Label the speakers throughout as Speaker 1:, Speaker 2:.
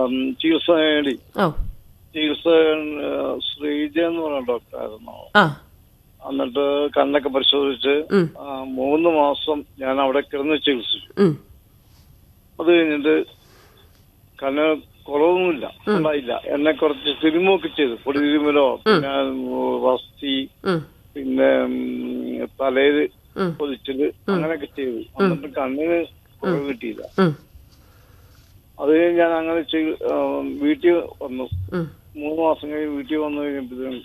Speaker 1: ഉം, ചികിത്സ നേടി
Speaker 2: ഓ
Speaker 1: ചികിത്സ ഏഹ്, ശ്രീജ എന്ന് പറഞ്ഞ ഡോക്ടറായിരുന്നു
Speaker 2: ആ
Speaker 1: എന്നിട്ട് കണ്ണൊക്കെ പരിശോധിച്ച്
Speaker 2: ഉം.
Speaker 1: ആ, മൂന്ന് മാസം ഞാൻ അവിടെ കിടന്ന് ചികിത്സിച്ചു
Speaker 2: ഉം.
Speaker 1: അത് കഴിഞ്ഞിട്ട് കണ്ണ് കുറവൊന്നുമില്ല ഉണ്ടായില്ല എന്നെ കുറച്ച് തിരുമൊക്കെ ചെയ്തു പൊടി തിരുമലോ പിന്നെ വസ്തി
Speaker 2: ഉം.
Speaker 1: പിന്നെ ഉം, തലയില്
Speaker 2: ഉം.
Speaker 1: പൊതിച്ചത് അങ്ങനെയൊക്കെ ചെയ്തു എന്നിട്ട് കണ്ണിന് കുറവ് കിട്ടിയില്ല
Speaker 2: ഉം.
Speaker 1: അത് കഴിഞ്ഞ് ഞാൻ അങ്ങനെ ചെയ്ത് ആ, വീട്ടിൽ വന്നു
Speaker 2: ഉം.
Speaker 1: മൂന്ന് മാസം കഴിഞ്ഞ് വീട്ടിൽ വന്നു കഴിഞ്ഞപ്പോഴത്തേനും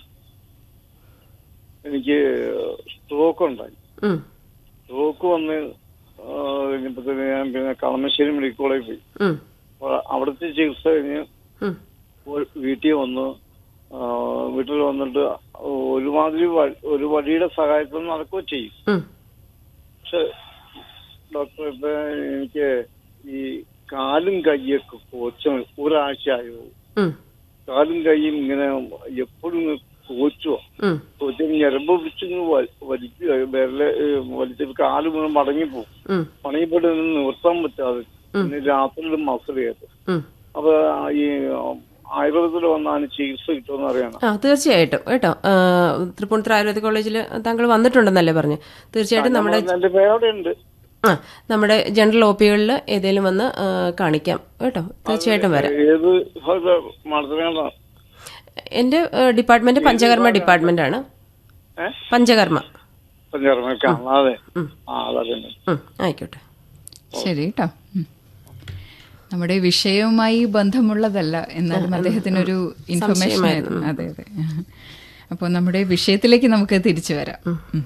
Speaker 1: എനിക്ക് സ്ട്രോക്ക് ഉണ്ടായി
Speaker 2: ഉം.
Speaker 1: സ്ട്രോക്ക് വന്ന് ആ, കഴിഞ്ഞപ്പോഴത്തേനും ഞാൻ പിന്നെ കളമശ്ശേരി മെഡിക്കൽ കോളേജിൽ പോയി
Speaker 2: ഉം.
Speaker 1: അപ്പൊ അവിടുത്തെ ചികിത്സ കഴിഞ്ഞ്
Speaker 2: ഉം.
Speaker 1: പോയി വീട്ടിൽ വന്ന് ആ, വീട്ടിൽ വന്നിട്ട് ഒരുമാതിരി വ- ഒരു വഴിയുടെ സഹായത്തിൽ നടക്കുകയും ചെയ്യും
Speaker 2: ഉം.
Speaker 1: പക്ഷെ ഡോക്ടർ ഇപ്പൊ എനിക്ക് ഈ കാലും കൈയൊക്കെ കോച്ച ഒരാഴ്ചയായോ
Speaker 2: ഉം.
Speaker 1: കാലും കൈയും ഇങ്ങനെ എപ്പോഴും കോച്ചുവോ
Speaker 2: ഉം.
Speaker 1: കോച്ച് ഞരമ്പ് പിടിച്ചിങ്ങനെ വലിക്കുക വിരല് വലിച്ചിട്ട് കാല് മുഴുവൻ മടങ്ങിപ്പോവും
Speaker 2: ഉം.
Speaker 1: മടങ്ങിപ്പോയിട്ട് നിന്ന് നിർത്താൻ പറ്റാതെ പിന്നെ രാത്രിയിൽ മസിൽ കയറ്റും
Speaker 2: ഉം.
Speaker 1: അപ്പൊ ഈ ആയുർവേദത്തിൽ വന്നാണ് ചികിത്സ കിട്ടുമെന്ന് അറിയണം
Speaker 2: ആ തീർച്ചയായിട്ടും കേട്ടോ ആ, തൃപ്പൂണിത്തുറ ആയുർവേദിക് കോളേജിൽ താങ്കൾ വന്നിട്ടുണ്ടെന്നല്ലേ പറഞ്ഞു തീർച്ചയായിട്ടും നമ്മുടെ
Speaker 1: എന്റെ പേരവിടെ ഉണ്ട്
Speaker 2: ആ നമ്മുടെ ജനറൽ ഒ പികളിൽ ഏതെങ്കിലും വന്ന് ആ, കാണിക്കാം കേട്ടോ തീർച്ചയായിട്ടും വരാം
Speaker 1: ഏത് മണത്തിനാണ്
Speaker 2: എന്റെ ഡിപ്പാർട്ട്മെന്റ് പഞ്ചകർമ്മ ഡിപ്പാർട്ട്മെന്റ് ആണ്
Speaker 1: ഏ
Speaker 2: പഞ്ചകർമ്മ
Speaker 1: പഞ്ചാറ് കാണാതെ ആ അതന്നെ
Speaker 2: ഉം, ആയിക്കോട്ടെ
Speaker 3: ശരി കേട്ടോ ഉം. നമ്മുടെ വിഷയവുമായി ബന്ധമുള്ളതല്ല എന്നാലും അദ്ദേഹത്തിനൊരു ഇൻഫർമേഷൻ ആയിരുന്നു അതെ അതെ അപ്പോൾ നമ്മുടെ വിഷയത്തിലേക്ക് നമുക്ക് തിരിച്ചു വരാം ഉം.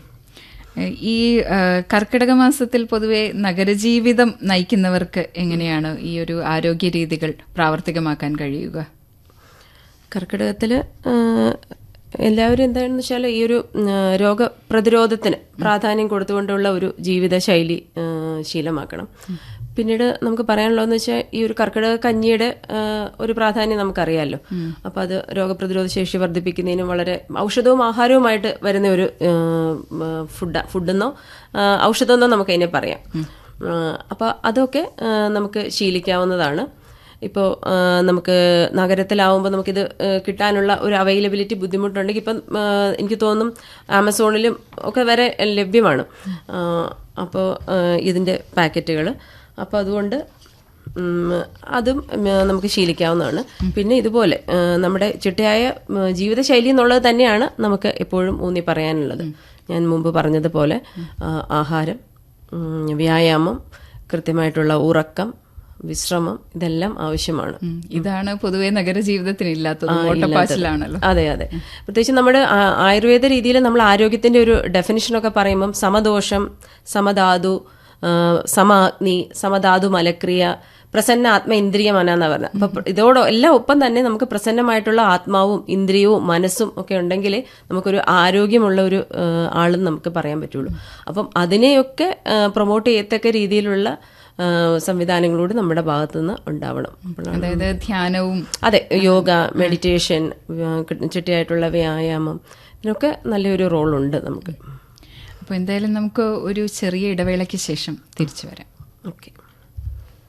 Speaker 3: ഈ ആ, കർക്കിടക മാസത്തിൽ പൊതുവെ നഗരജീവിതം നയിക്കുന്നവർക്ക് എങ്ങനെയാണ് ഈ ഒരു ആരോഗ്യ രീതികൾ പ്രാവർത്തികമാക്കാൻ കഴിയുക
Speaker 2: കർക്കിടകത്തില് ആ, എല്ലാവരും എന്താണെന്ന് വെച്ചാൽ ഈ ഒരു ഉം, രോഗപ്രതിരോധത്തിന് പ്രാധാന്യം കൊടുത്തുകൊണ്ടുള്ള ഒരു ജീവിതശൈലി ആ, ശീലമാക്കണം പിന്നീട് നമുക്ക് പറയാനുള്ളതെന്ന് വെച്ചാൽ ഈ ഒരു കർക്കിടക കഞ്ഞിയുടെ ആ, ഒരു പ്രാധാന്യം നമുക്കറിയാമല്ലോ അപ്പൊ അത് രോഗപ്രതിരോധ ശേഷി വർദ്ധിപ്പിക്കുന്നതിനും വളരെ ഔഷധവും ആഹാരവുമായിട്ട് വരുന്ന ഒരു ഫുഡ് ഫുഡെന്നോ ഔഷധമെന്നോ നമുക്ക് അതിനെ പറയാം ആ, അപ്പൊ അതൊക്കെ ആ, നമുക്ക് ശീലിക്കാവുന്നതാണ് ഇപ്പോൾ നമുക്ക് നഗരത്തിലാവുമ്പോൾ നമുക്കിത് ആ, കിട്ടാനുള്ള ഒരു അവൈലബിലിറ്റി ബുദ്ധിമുട്ടുണ്ടെങ്കിൽ ഇപ്പം ആ, എനിക്ക് തോന്നും ആമസോണിലും ഒക്കെ വരെ ലഭ്യമാണ് അപ്പോൾ ഇതിൻ്റെ പാക്കറ്റുകൾ അപ്പോൾ അതുകൊണ്ട് ഉം, അതും ഉം, നമുക്ക് ശീലിക്കാവുന്നതാണ് പിന്നെ ഇതുപോലെ ആ, നമ്മുടെ ചിട്ടയായ ഉം, ജീവിതശൈലി എന്നുള്ളത് തന്നെയാണ് നമുക്ക് എപ്പോഴും ഊന്നി പറയാനുള്ളത് ഞാൻ മുമ്പ് പറഞ്ഞതുപോലെ ആ, ആഹാരം ഉം, വ്യായാമം കൃത്യമായിട്ടുള്ള ഉറക്കം വിശ്രമം ഇതെല്ലാം ആവശ്യമാണ്
Speaker 3: ഉം. ഇതാണ് പൊതുവെ നഗരജീവിതത്തിന് ഇല്ലാത്തത് ഓട്ടപ്പാച്ചിലാണല്ലോ
Speaker 2: അതെ അതെ പ്രത്യേകിച്ച് നമ്മുടെ ആ- ആയുർവേദ രീതിയിൽ നമ്മൾ ആരോഗ്യത്തിന്റെ ഒരു ഡെഫിനിഷനൊക്കെ പറയുമ്പം സമദോഷം സമധാതു ആ, സമാഗ്നി സമധാതു മലക്രിയ പ്രസന്ന ആത്മ ഇന്ദ്രിയ മന എന്നാ പറഞ്ഞത് അപ്പൊ ഇതോടോ എല്ലാം ഒപ്പം തന്നെ നമുക്ക് പ്രസന്നമായിട്ടുള്ള ആത്മാവും ഇന്ദ്രിയവും മനസ്സും ഒക്കെ ഉണ്ടെങ്കിലേ നമുക്കൊരു ആരോഗ്യമുള്ള ഒരു ആ, ആളെന്ന് നമുക്ക് പറയാൻ പറ്റുള്ളൂ അപ്പം അതിനെയൊക്കെ പ്രൊമോട്ട് ചെയ്യത്തക്ക രീതിയിലുള്ള ആ, സംവിധാനങ്ങളോട് നമ്മുടെ ഭാഗത്തുനിന്ന് ഉണ്ടാവണം അപ്പോഴാണ്
Speaker 3: അതായത് ധ്യാനവും
Speaker 2: അതെ യോഗ മെഡിറ്റേഷൻ ചിട്ടയായിട്ടുള്ള വ്യായാമം ഇതിനൊക്കെ നല്ലൊരു റോളുണ്ട് നമുക്ക്
Speaker 3: അപ്പോൾ എന്തായാലും നമുക്ക് ഒരു ചെറിയ ഇടവേളയ്ക്ക് ശേഷം തിരിച്ചു വരാം
Speaker 2: ഓക്കെ